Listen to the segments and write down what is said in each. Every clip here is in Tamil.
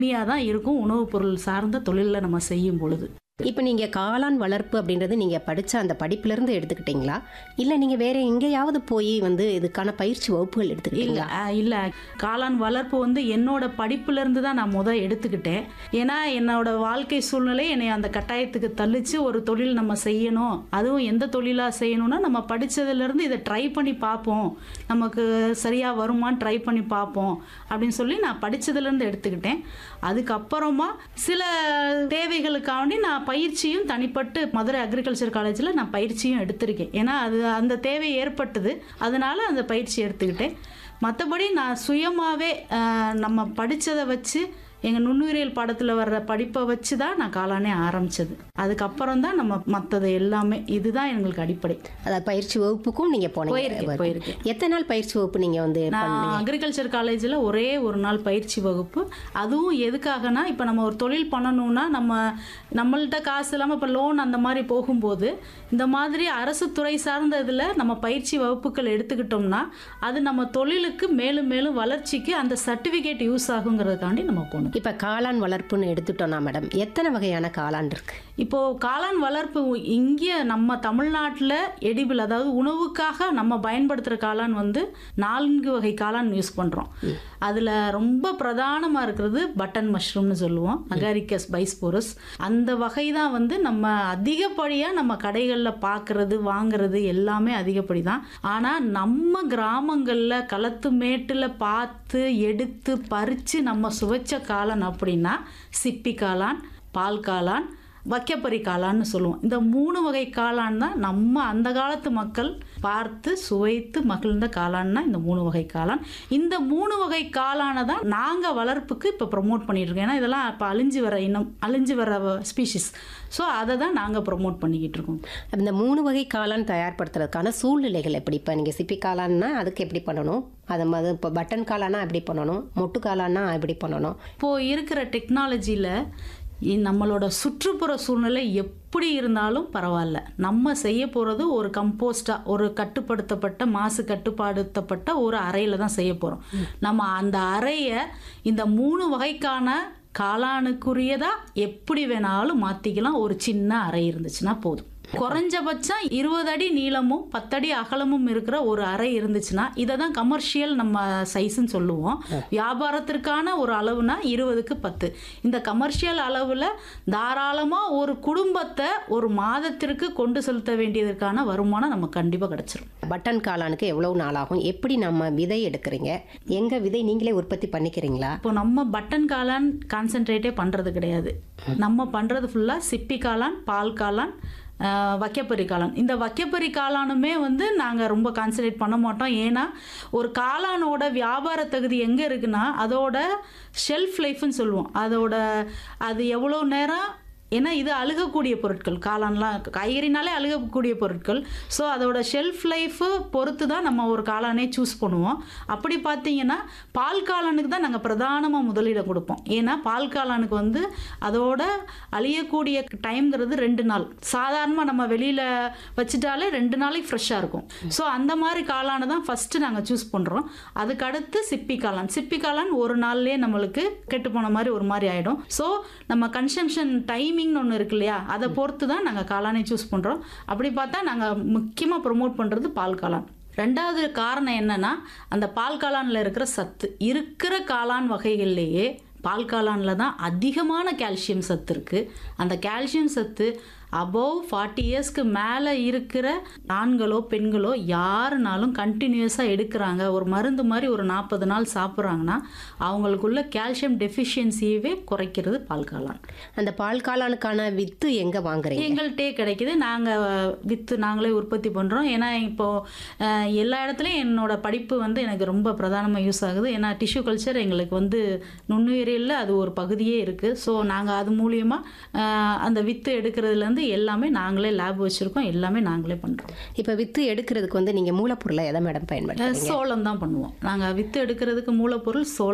கம்மியாக தான் இருக்கும் உணவுப் பொருள் சார்ந்த தொழிலில் நம்ம செய்யும் பொழுது இப்போ நீங்கள் காளான் வளர்ப்பு அப்படின்றது நீங்கள் படித்த அந்த படிப்புலேருந்து எடுத்துக்கிட்டீங்களா இல்லை நீங்கள் வேற எங்கேயாவது போய் வந்து இதுக்கான பயிற்சி வகுப்புகள் இல்லை எடுத்துக்கிட்டீங்களா இல்லை காளான் வளர்ப்பு வந்து என்னோட படிப்புலேருந்து தான் நான் முத எடுத்துக்கிட்டேன் ஏன்னா என்னோட வாழ்க்கை சூழ்நிலை என்னை அந்த கட்டாயத்துக்கு தள்ளிச்சு ஒரு தொழில் நம்ம செய்யணும் அதுவும் எந்த தொழிலாக செய்யணும்னா நம்ம படித்ததுலேருந்து இதை ட்ரை பண்ணி பார்ப்போம் நமக்கு சரியாக வருமான்னு ட்ரை பண்ணி பார்ப்போம் அப்படின்னு சொல்லி நான் படித்ததுலேருந்து எடுத்துக்கிட்டேன் அதுக்கப்புறமா சில தேவைகளுக்காண்டி நான் பயிற்சியும் தனிப்பட்டு மதுரை அக்ரிகல்ச்சர் காலேஜில் நான் பயிற்சியும் எடுத்திருக்கேன் ஏன்னா அது அந்த தேவை ஏற்பட்டது அதனால அந்த பயிற்சி எடுத்துக்கிட்டேன் மற்றபடி நான் சுயமாகவே நம்ம படித்ததை வச்சு எங்கள் நுண்ணுயிரியல் பாடத்தில் வர்ற படிப்பை வச்சு தான் நான் காளானே ஆரம்பித்தது அதுக்கப்புறம் தான் நம்ம மற்றது எல்லாமே இதுதான் எங்களுக்கு அடிப்படை அதாவது பயிற்சி வகுப்புக்கும் நீங்கள் போயிருக்கேன், போனீங்க போயிருக்கேன். எத்தனை நாள் பயிற்சி வகுப்பு நீங்கள் வந்து நான் அக்ரிகல்ச்சர் காலேஜில் ஒரே ஒரு நாள் பயிற்சி வகுப்பு அதுவும் எதுக்காகனா இப்போ நம்ம ஒரு தொழில் பண்ணணும்னா நம்ம நம்மள்ட்ட காசு இல்லாமல் இப்போ லோன் அந்த மாதிரி போகும்போது இந்த மாதிரி அரசு துறை சார்ந்த இதில் நம்ம பயிற்சி வகுப்புகள் எடுத்துக்கிட்டோம்னா அது நம்ம தொழிலுக்கு மேலும் மேலும் வளர்ச்சிக்கு அந்த சர்டிஃபிகேட் யூஸ் ஆகுங்கிறதுக்காண்டி நம்ம போகணும் இப்போ காளான் வளர்ப்புன்னு எடுத்துட்டோம்னா மேடம் எத்தனை வகையான காளான் இருக்கு இப்போ காளான் வளர்ப்பு இங்கே நம்ம தமிழ்நாட்டில் எடிபிள் அதாவது உணவுக்காக நம்ம பயன்படுத்துகிற காளான் வந்து நான்கு வகை காளான் யூஸ் பண்ணுறோம் அதில் ரொம்ப பிரதானமாக இருக்கிறது பட்டன் மஷ்ரூம்னு சொல்லுவோம் அகாரிக்கஸ் பைஸ்போரஸ் அந்த வகை தான் வந்து நம்ம அதிகப்படியாக நம்ம கடைகளில் பார்க்குறது வாங்குறது எல்லாமே அதிகப்படி தான் ஆனால் நம்ம கிராமங்களில் களத்து மேட்டில் பார்த்து எடுத்து பறித்து நம்ம சுவைச்ச காளான் அப்படின்னா சிப்பி காளான் பால் காளான் வக்கப்பரி காளான்னு சொல்லுவோம் இந்த மூணு வகை காளான் தான் நம்ம அந்த காலத்து மக்கள் பார்த்து சுவைத்து மகிழ்ந்த காளான்னா இந்த மூணு வகை காளான் இந்த மூணு வகை காளானை தான் நாங்கள் வளர்ப்புக்கு இப்போ ப்ரொமோட் பண்ணிட்டு இருக்கோம் ஏன்னா இதெல்லாம் இப்போ அழிஞ்சு வர இனம் அழிஞ்சு வர ஸ்பீஷிஸ் ஸோ அதை தான் நாங்கள் ப்ரொமோட் பண்ணிக்கிட்டு இருக்கோம் இந்த மூணு வகை காளான் தயார்படுத்துறதுக்கான சூழ்நிலைகள் எப்படி இப்போ நீங்கள் சிப்பி காளான்னா அதுக்கு எப்படி பண்ணணும் அது மாதிரி இப்போ பட்டன் காளானா எப்படி பண்ணணும் மொட்டு காளானா எப்படி பண்ணணும் இப்போது இருக்கிற டெக்னாலஜியில் நம்மளோட சுற்றுப்புற சூழ்நிலை எப்படி இருந்தாலும் பரவாயில்ல நம்ம செய்ய போகிறது ஒரு கம்போஸ்டாக ஒரு கட்டுப்படுத்தப்பட்ட மாசு கட்டுப்படுத்தப்பட்ட ஒரு அறையில் தான் செய்ய போகிறோம் நம்ம அந்த அறையை இந்த மூணு வகைக்கான காளானுக்குரியதாக எப்படி வேணாலும் மாற்றிக்கலாம் ஒரு சின்ன அறை இருந்துச்சுன்னா போதும் குறைஞ்சபட்சம் இருபது அடி நீளமும் பத்தடி அகலமும் இருக்கிற ஒரு அறை இருந்துச்சுன்னா இதை தான் கமர்ஷியல் நம்ம சைஸ்ன்னு சொல்லுவோம் வியாபாரத்திற்கான ஒரு அளவுனா இருபதுக்கு பத்து இந்த கமர்ஷியல் அளவில் தாராளமாக ஒரு குடும்பத்தை ஒரு மாதத்திற்கு கொண்டு செலுத்த வேண்டியதற்கான வருமானம் நமக்கு கண்டிப்பாக கிடச்சிரும் பட்டன் காளானுக்கு எவ்வளவு நாள் ஆகும் எப்படி நம்ம விதை எடுக்கிறீங்க எங்க விதை நீங்களே உற்பத்தி பண்ணிக்கிறீங்களா இப்போ நம்ம பட்டன் காளான் கான்சென்ட்ரேட்டே பண்ணுறது கிடையாது நம்ம பண்ணுறது ஃபுல்லாக சிப்பி காளான் பால் காளான் ஆஹ், வக்கப்பரி காளான் இந்த வக்கப்பரி காளானுமே வந்து நாங்கள் ரொம்ப கான்சன்ட்ரேட் பண்ண மாட்டோம் ஏன்னா ஒரு காளானோட வியாபார தகுதி எங்கே இருக்குன்னா அதோட ஷெல்ஃப் லைஃப்னு சொல்லுவோம் அதோட அது எவ்வளோ நேரம் ஏன்னா இது அழுகக்கூடிய பொருட்கள் காளான்லாம் காய்கறினாலே அழுகக்கூடிய பொருட்கள் ஸோ அதோட ஷெல்ஃப் லைஃபு பொறுத்து தான் நம்ம ஒரு காளானே சூஸ் பண்ணுவோம் அப்படி பார்த்தீங்கன்னா பால் காளானுக்கு தான் நாங்கள் பிரதானமாக முதலிடம் கொடுப்போம் ஏன்னா பால் காளானுக்கு வந்து அதோட அழியக்கூடிய டைம்ங்கிறது ரெண்டு நாள் சாதாரணமாக நம்ம வெளியில் வச்சுட்டாலே ரெண்டு நாளைக்கு ஃப்ரெஷ்ஷாக இருக்கும் ஸோ அந்த மாதிரி காளானை தான் ஃபஸ்ட்டு நாங்கள் சூஸ் பண்ணுறோம் அதுக்கு அடுத்து சிப்பி காளான் சிப்பி காளான் ஒரு நாள்லேயே நம்மளுக்கு கெட்டு போன மாதிரி ஒரு மாதிரி ஆகிடும் ஸோ நம்ம கன்சம்ஷன் டைமிங்னு ஒன்று இருக்கு இல்லையா அதை பொறுத்து தான் நாங்கள் காளானை சூஸ் பண்ணுறோம் அப்படி பார்த்தா நாங்கள் முக்கியமாக ப்ரொமோட் பண்ணுறது பால் காளான் ரெண்டாவது காரணம் என்னன்னா அந்த பால் காளானில் இருக்கிற சத்து இருக்கிற காளான் வகைகள்லேயே பால் காளானில் தான் அதிகமான கால்சியம் சத்து இருக்குது அந்த கால்சியம் சத்து அபவ் ஃபார்ட்டி இயர்ஸ்க்கு மேலே இருக்கிற ஆண்களோ பெண்களோ யாருனாலும் கண்டினியூஸாக எடுக்கிறாங்க ஒரு மருந்து மாதிரி ஒரு நாற்பது நாள் சாப்பிட்றாங்கன்னா அவங்களுக்குள்ள கால்சியம் டெஃபிஷியன்சியவே குறைக்கிறது பால் காளான் அந்த பால் காளானுக்கான வித்து எங்க வாங்குறீங்க எங்கள்கிட்டே கிடைக்குது நாங்கள் வித்து நாங்களே உற்பத்தி பண்ணுறோம் ஏன்னா இப்போது எல்லா இடத்துலையும் என்னோட படிப்பு வந்து எனக்கு ரொம்ப பிரதானமாக யூஸ் ஆகுது ஏன்னா டிஷ்யூ கல்ச்சர் எங்களுக்கு வந்து நுண்ணுயிரியலில் அது ஒரு பகுதியே இருக்குது ஸோ நாங்கள் அது மூலியமாக அந்த வித்து எடுக்கிறதுலேருந்து எல்லாமே நாங்களே லேப் வச்சுருக்கோம் எல்லாமே நாங்களே பண்ணுறோம் இப்போ வித்து எடுக்கிறதுக்கு வந்து நீங்க மூலப்பொருளை எதை மேடம் பயன்படுத்துறீங்க சோளம் தான் பண்ணுவோம் நாங்கள் வித்து எடுக்கிறதுக்கு மூலப்பொருள் சோளம்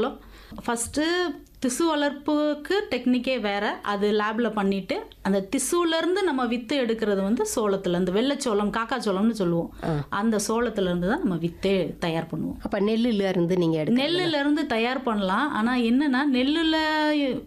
ஃபஸ்ட்டு திசு வளர்ப்புக்கு டெக்னிக்கே வேற அது லேபில் பண்ணிட்டு அந்த திசுலேருந்து நம்ம வித்து எடுக்கிறது வந்து சோளத்துலேருந்து வெள்ளைச்சோளம் காக்காச்சோளம்னு சொல்லுவோம் அந்த சோளத்துலேருந்து தான் நம்ம வித்தே தயார் பண்ணுவோம் அப்போ நெல்லுல இருந்து நீங்கள் எடுக்க நெல்லுல இருந்து தயார் பண்ணலாம் ஆனால் என்னன்னா நெல்லில்